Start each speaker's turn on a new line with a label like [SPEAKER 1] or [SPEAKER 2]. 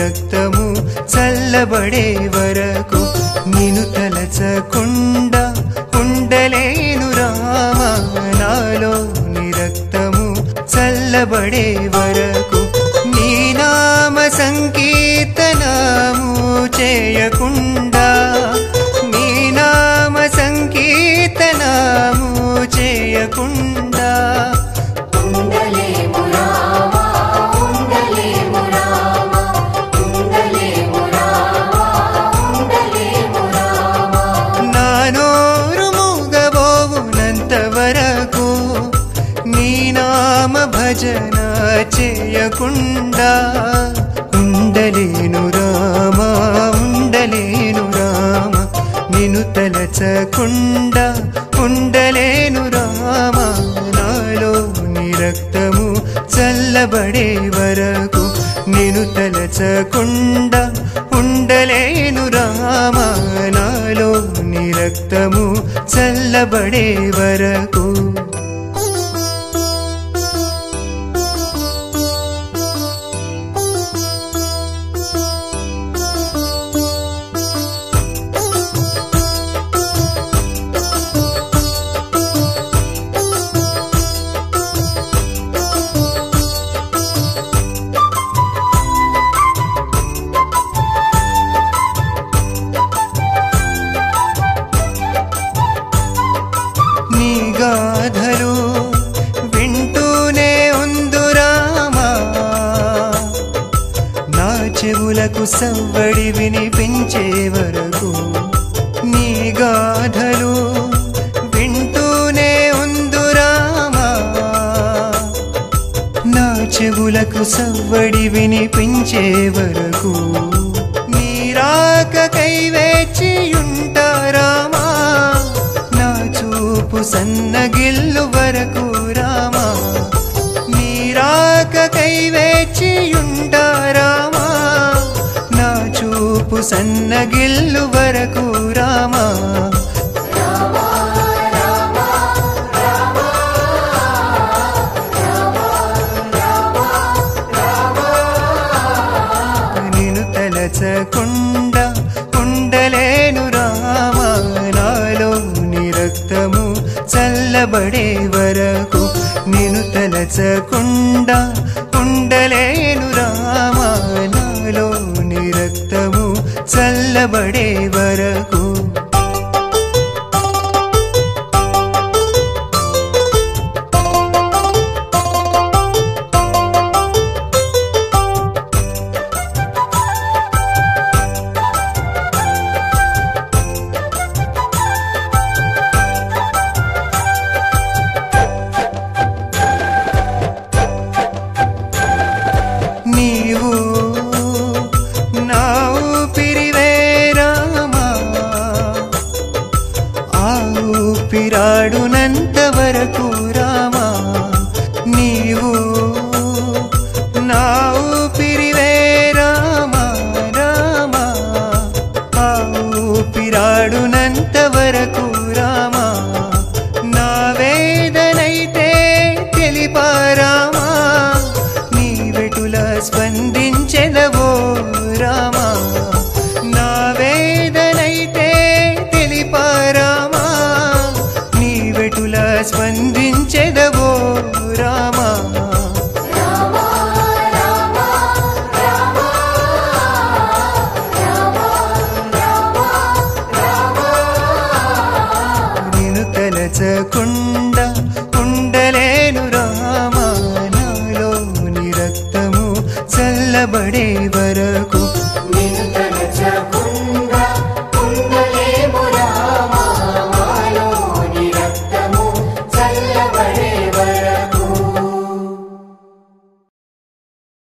[SPEAKER 1] రక్తము చల్లబడే వరకు నిను తలచకుండా ఉండలేను రామా నాలో నీ రక్తము చల్లబడే వరకు నీ నామ సంకీర్తనము చేయకుండా నీ నామ సంకీర్తనము చేయకుండా
[SPEAKER 2] ఉండలేము రామా ఉండలేము రామా ఉండలేము రామా ఉండలేము రామా
[SPEAKER 1] నా నోరు మూగబోవునంత వరకు నీ నామ భజన చేయకుండా ఉండలేను రామా ఉండలేను రామ నిన్ను తలచకుండా ఉండలేను రామా నాలో నీ రక్తము చల్లబడే వరకు నేను తలచకుండా ఉండలేను రామా నాలో నీ రక్తము చల్లబడే వరకు నీ గాథలు వింటూనే ఉందురామా నా చెవులకు సవ్వడి వినిపించే వరకు నీ గాథలు వింటూనే ఉందురామా నా చెవులకు సవ్వడి వినిపించే వరకు నీరాకకై వేచియుంటారామా నా చూపు సన్నగిల్లు వరకు రామా నీరాకకై వేచియుంటారామా నా చూపు సన్నగిల్లు వరకు రామా నిన్ను తలచకుండా ఉండలేను రామా నాలో నీ రక్తము చల్లబడే వరకు నిన్ను తలచకుండా ఉండలేను రామా నాలో నీ రక్తము చల్లబడే వరకు నీవు నా ఊపిరివే రామా ఆ ఊపిరాడునంత వరకు రామా నీవు నా ఊపిరివే రామా రామా ఆ ఊపిరాడునంత వరకు రామా నా వేదనైతే తెలిపారామా నీ వెటుల స్పందించెదవో రామా నా వేదనైతే తెలిపారామా నీ వెటుల స్పందించెదవో రామా నిన్ను తలచకుండా ఉండలేను రామా నాలో నీ రక్తము చల్లబడే వరకు